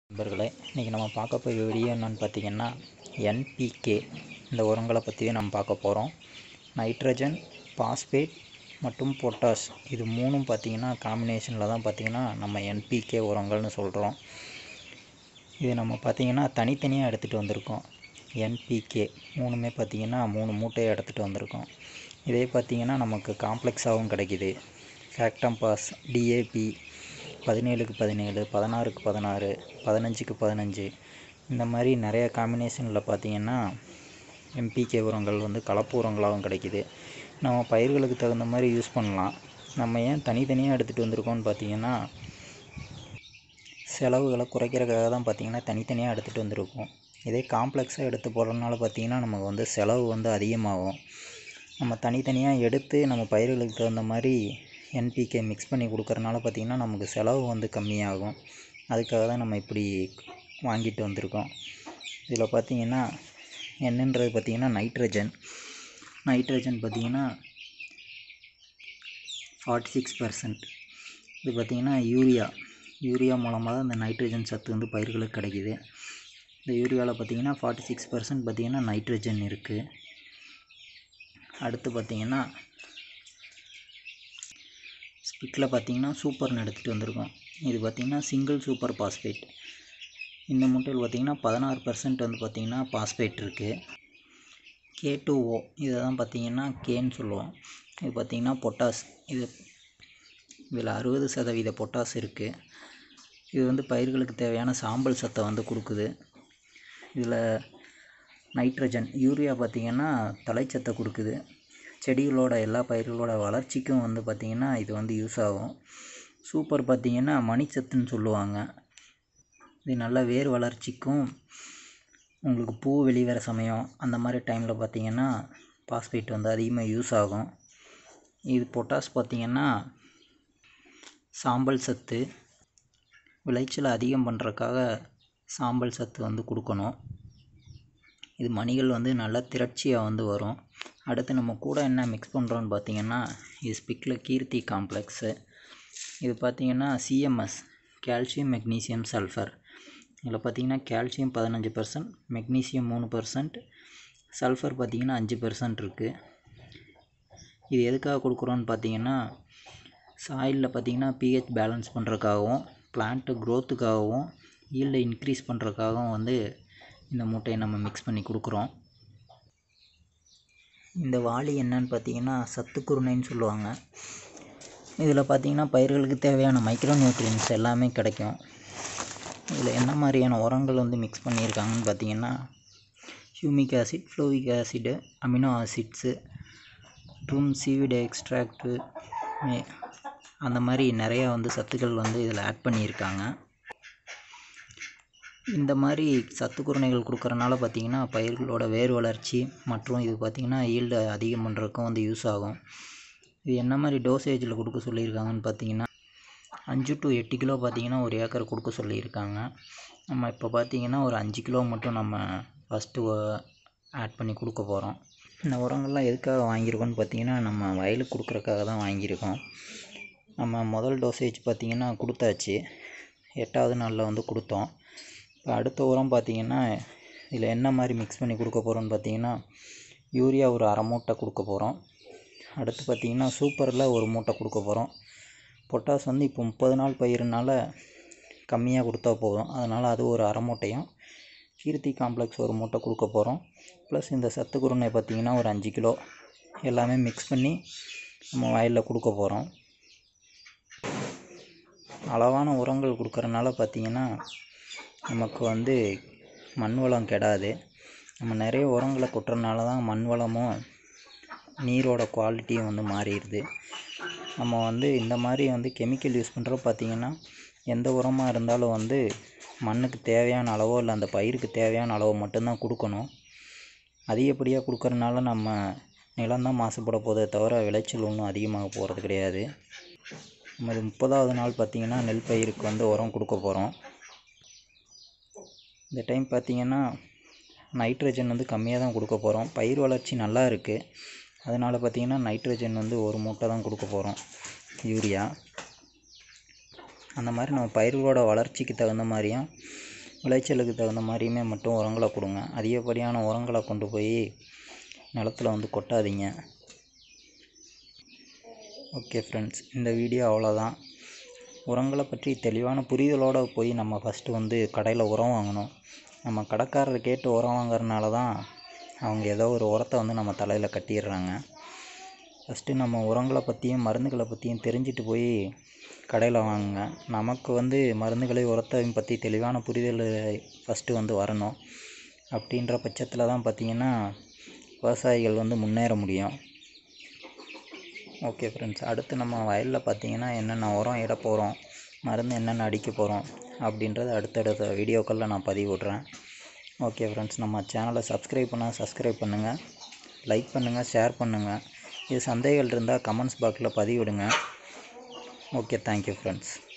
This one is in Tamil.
நண்பர்களே இன்றைக்கி நம்ம பார்க்க போகிற வீடியோ என்னன்னு பார்த்தீங்கன்னா என்பிகே இந்த உரங்களை பற்றியே நம்ம பார்க்க போகிறோம் நைட்ரஜன் பாஸ்பேட் மற்றும் பொட்டாஷ் இது மூணும் பார்த்தீங்கன்னா காம்பினேஷனில் தான் பார்த்தீங்கன்னா நம்ம என்பிகே உரங்கள்னு சொல்கிறோம் இது நம்ம பார்த்தீங்கன்னா தனித்தனியாக எடுத்துகிட்டு வந்திருக்கோம் என்பிகே மூணுமே பார்த்தீங்கன்னா மூணு மூட்டையை எடுத்துகிட்டு வந்திருக்கோம் இதே பார்த்தீங்கன்னா நமக்கு காம்ப்ளெக்ஸாகவும் கிடைக்கிது ஃபேக்டம்பாஸ் டிஏபி பதினேழுக்கு பதினேழு பதினாறுக்கு பதினாறு பதினஞ்சுக்கு பதினஞ்சு இந்த மாதிரி நிறைய காம்பினேஷனில் பார்த்தீங்கன்னா எம்பிகே உரங்கள் வந்து கலப்பு உரங்களாகவும் கிடைக்கிது நம்ம பயிர்களுக்கு தகுந்த மாதிரி யூஸ் பண்ணலாம் நம்ம ஏன் தனித்தனியாக எடுத்துகிட்டு வந்திருக்கோம்னு பார்த்தீங்கன்னா செலவுகளை குறைக்கிறதுக்காக தான் பார்த்தீங்கன்னா தனித்தனியாக எடுத்துகிட்டு வந்திருக்கோம் இதே காம்ப்ளெக்ஸாக எடுத்து போடுறதுனால பார்த்தீங்கன்னா நமக்கு வந்து செலவு வந்து அதிகமாகும் நம்ம தனித்தனியாக எடுத்து நம்ம பயிர்களுக்கு தகுந்த மாதிரி என்பிகே மிக்ஸ் பண்ணி கொடுக்கறனால பார்த்திங்கன்னா நமக்கு செலவு வந்து கம்மியாகும் அதுக்காக தான் நம்ம இப்படி வாங்கிட்டு வந்திருக்கோம் இதில் பார்த்திங்கன்னா என்னன்றது பார்த்திங்கன்னா நைட்ரஜன் நைட்ரஜன் பார்த்திங்கன்னா ஃபார்ட்டி சிக்ஸ் பர்சன்ட் இது பார்த்திங்கன்னா யூரியா யூரியா மூலமாக தான் இந்த நைட்ரஜன் சத்து வந்து பயிர்களுக்கு கிடைக்கிது இந்த யூரியாவில் பார்த்திங்கன்னா ஃபார்ட்டி சிக்ஸ் பர்சன்ட் பார்த்திங்கன்னா நைட்ரஜன் இருக்குது அடுத்து பார்த்திங்கன்னா ஸ்பிக்கில் பார்த்தீங்கன்னா சூப்பர்னு எடுத்துகிட்டு வந்திருக்கோம் இது பார்த்திங்கன்னா சிங்கிள் சூப்பர் பாஸ்பேட் இந்த முட்டையில் பார்த்திங்கன்னா பதினாறு பர்சன்ட் வந்து பார்த்திங்கன்னா பாஸ்பேட் இருக்குது கே டூ ஓ இதை தான் பார்த்திங்கன்னா கேன்னு சொல்லுவோம் இது பார்த்திங்கன்னா பொட்டாஸ் இது இதில் அறுபது சதவீத பொட்டாஸ் இருக்குது இது வந்து பயிர்களுக்கு தேவையான சாம்பல் சத்தை வந்து கொடுக்குது இதில் நைட்ரஜன் யூரியா பார்த்திங்கன்னா தலைச்சத்தை கொடுக்குது செடிகளோட எல்லா பயிர்களோட வளர்ச்சிக்கும் வந்து பார்த்திங்கன்னா இது வந்து யூஸ் ஆகும் சூப்பர் பார்த்திங்கன்னா மணிச்சத்துன்னு சொல்லுவாங்க இது நல்ல வேர் வளர்ச்சிக்கும் உங்களுக்கு பூ வெளிவர சமயம் அந்த மாதிரி டைமில் பார்த்திங்கன்னா பாஸ்பேட் வந்து அதிகமாக யூஸ் ஆகும் இது பொட்டாஸ் பார்த்திங்கன்னா சாம்பல் சத்து விளைச்சலை அதிகம் பண்ணுறதுக்காக சாம்பல் சத்து வந்து கொடுக்கணும் இது மணிகள் வந்து நல்லா திரட்சியாக வந்து வரும் அடுத்து நம்ம கூட என்ன மிக்ஸ் பண்ணுறோன்னு பார்த்தீங்கன்னா இது ஸ்பிக்கில் கீர்த்தி காம்ப்ளெக்ஸு இது பார்த்திங்கன்னா சிஎம்எஸ் கால்சியம் மெக்னீசியம் சல்ஃபர் இதில் பார்த்திங்கன்னா கால்சியம் பதினஞ்சு பர்சன்ட் மெக்னீசியம் மூணு பர்சன்ட் சல்ஃபர் பார்த்திங்கன்னா அஞ்சு பர்சன்ட் இருக்குது இது எதுக்காக கொடுக்குறோன்னு பார்த்தீங்கன்னா சாயிலில் பார்த்திங்கன்னா பிஹெச் பேலன்ஸ் பண்ணுறதுக்காகவும் பிளான்ட்டு க்ரோத்துக்காகவும் ஈல்டை இன்க்ரீஸ் பண்ணுறதுக்காகவும் வந்து இந்த மூட்டையை நம்ம மிக்ஸ் பண்ணி கொடுக்குறோம் இந்த வாளி என்னன்னு பார்த்தீங்கன்னா சத்துக்குருணைன்னு சொல்லுவாங்க இதில் பார்த்தீங்கன்னா பயிர்களுக்கு தேவையான மைக்ரோ நியூட்ரியன்ஸ் எல்லாமே கிடைக்கும் இதில் என்ன மாதிரியான உரங்கள் வந்து மிக்ஸ் பண்ணியிருக்காங்கன்னு பார்த்தீங்கன்னா humic acid fulvic acid amino acids ட்ரூம் சீவிட் எக்ஸ்ட்ராக்டு அந்த மாதிரி நிறையா வந்து சத்துக்கள் வந்து இதில் ஆட் பண்ணியிருக்காங்க இந்த மாதிரி சத்து குருணைகள் கொடுக்குறனால பார்த்திங்கன்னா பயிர்களோட வேர் வளர்ச்சி மற்றும் இது பார்த்திங்கன்னா ஈல்டு அதிகம் பண்ணுறதுக்கும் வந்து யூஸ் ஆகும் இது என்ன மாதிரி டோசேஜில் கொடுக்க சொல்லியிருக்காங்கன்னு பார்த்தீங்கன்னா அஞ்சு டு எட்டு கிலோ பார்த்திங்கன்னா ஒரு ஏக்கர் கொடுக்க சொல்லியிருக்காங்க நம்ம இப்போ பார்த்திங்கன்னா ஒரு அஞ்சு கிலோ மட்டும் நம்ம ஃபஸ்ட்டு ஆட் பண்ணி கொடுக்க போகிறோம் இந்த உரங்கள்லாம் எதுக்காக வாங்கியிருக்கோன்னு பார்த்தீங்கன்னா நம்ம வயலுக்கு கொடுக்குறக்காக தான் வாங்கியிருக்கோம் நம்ம முதல் டோசேஜ் பார்த்திங்கன்னா கொடுத்தாச்சு எட்டாவது நாளில் வந்து கொடுத்தோம் இப்போ அடுத்த உரம் பார்த்திங்கன்னா இதில் என்ன மாதிரி மிக்ஸ் பண்ணி கொடுக்க போகிறோன்னு பார்த்தீங்கன்னா யூரியா ஒரு அரை மூட்டை கொடுக்க போகிறோம் அடுத்து பார்த்திங்கன்னா சூப்பரில் ஒரு மூட்டை கொடுக்க போகிறோம் பொட்டாஸ் வந்து இப்போ முப்பது நாள் பயிருனால கம்மியாக கொடுத்தா போதும் அதனால் அது ஒரு அரை மூட்டையும் கீர்த்தி காம்ப்ளெக்ஸ் ஒரு மூட்டை கொடுக்க போகிறோம் ப்ளஸ் இந்த சத்து குருணை பார்த்திங்கன்னா ஒரு அஞ்சு கிலோ எல்லாமே மிக்ஸ் பண்ணி நம்ம வயலில் கொடுக்க போகிறோம் அளவான உரங்கள் கொடுக்குறனால பார்த்திங்கன்னா நமக்கு வந்து மண் வளம் கெடாது நம்ம நிறைய உரங்களை கொட்டுறதுனால தான் மண் வளமும் நீரோட குவாலிட்டியும் வந்து மாறிடுது நம்ம வந்து இந்த மாதிரி வந்து கெமிக்கல் யூஸ் பண்ணுறப்ப பார்த்திங்கன்னா எந்த உரமாக இருந்தாலும் வந்து மண்ணுக்கு தேவையான அளவோ இல்லை அந்த பயிருக்கு தேவையான அளவோ மட்டும்தான் கொடுக்கணும் அதிகப்படியாக கொடுக்கறனால நம்ம நிலம்தான் மாசுபட போதே தவிர விளைச்சல் ஒன்றும் அதிகமாக போகிறது கிடையாது நம்ம இது முப்பதாவது நாள் பார்த்திங்கன்னா நெல் பயிருக்கு வந்து உரம் கொடுக்க போகிறோம் இந்த டைம் பார்த்திங்கன்னா நைட்ரஜன் வந்து கம்மியாக தான் கொடுக்க போகிறோம் பயிர் வளர்ச்சி நல்லா இருக்குது அதனால் பார்த்திங்கன்னா நைட்ரஜன் வந்து ஒரு மூட்டை தான் கொடுக்க போகிறோம் யூரியா அந்த மாதிரி நம்ம பயிர்களோட வளர்ச்சிக்கு தகுந்த மாதிரியும் விளைச்சலுக்கு தகுந்த மாதிரியுமே மட்டும் உரங்களை கொடுங்க அதிகப்படியான உரங்களை கொண்டு போய் நிலத்துல வந்து கொட்டாதீங்க ஓகே ஃப்ரெண்ட்ஸ் இந்த வீடியோ அவ்வளோதான் உரங்களை பற்றி தெளிவான புரிதலோடு போய் நம்ம ஃபஸ்ட்டு வந்து கடையில் உரம் வாங்கணும் நம்ம கடைக்காரரை கேட்டு உரம் வாங்குறதுனால தான் அவங்க ஏதோ ஒரு உரத்தை வந்து நம்ம தலையில் கட்டிடுறாங்க ஃபஸ்ட்டு நம்ம உரங்களை பற்றியும் மருந்துகளை பற்றியும் தெரிஞ்சுட்டு போய் கடையில் வாங்குங்க நமக்கு வந்து மருந்துகளை உரத்தையும் பற்றி தெளிவான புரிதல் ஃபஸ்ட்டு வந்து வரணும் அப்படின்ற பட்சத்தில் தான் பார்த்திங்கன்னா விவசாயிகள் வந்து முன்னேற முடியும் ஓகே ஃப்ரெண்ட்ஸ் அடுத்து நம்ம வயலில் பார்த்தீங்கன்னா என்னென்ன உரம் இட போகிறோம் மருந்து என்னென்ன அடிக்க போகிறோம் அப்படின்றது அடுத்தடுத்த வீடியோக்களில் நான் பதிவு விட்றேன் ஓகே ஃப்ரெண்ட்ஸ் நம்ம சேனலை சப்ஸ்கிரைப் பண்ணால் சப்ஸ்கிரைப் பண்ணுங்கள் லைக் பண்ணுங்கள் ஷேர் பண்ணுங்கள் இது சந்தேகங்கள் இருந்தால் கமெண்ட்ஸ் பாக்ஸில் பதிவிடுங்க ஓகே தேங்க்யூ ஃப்ரெண்ட்ஸ்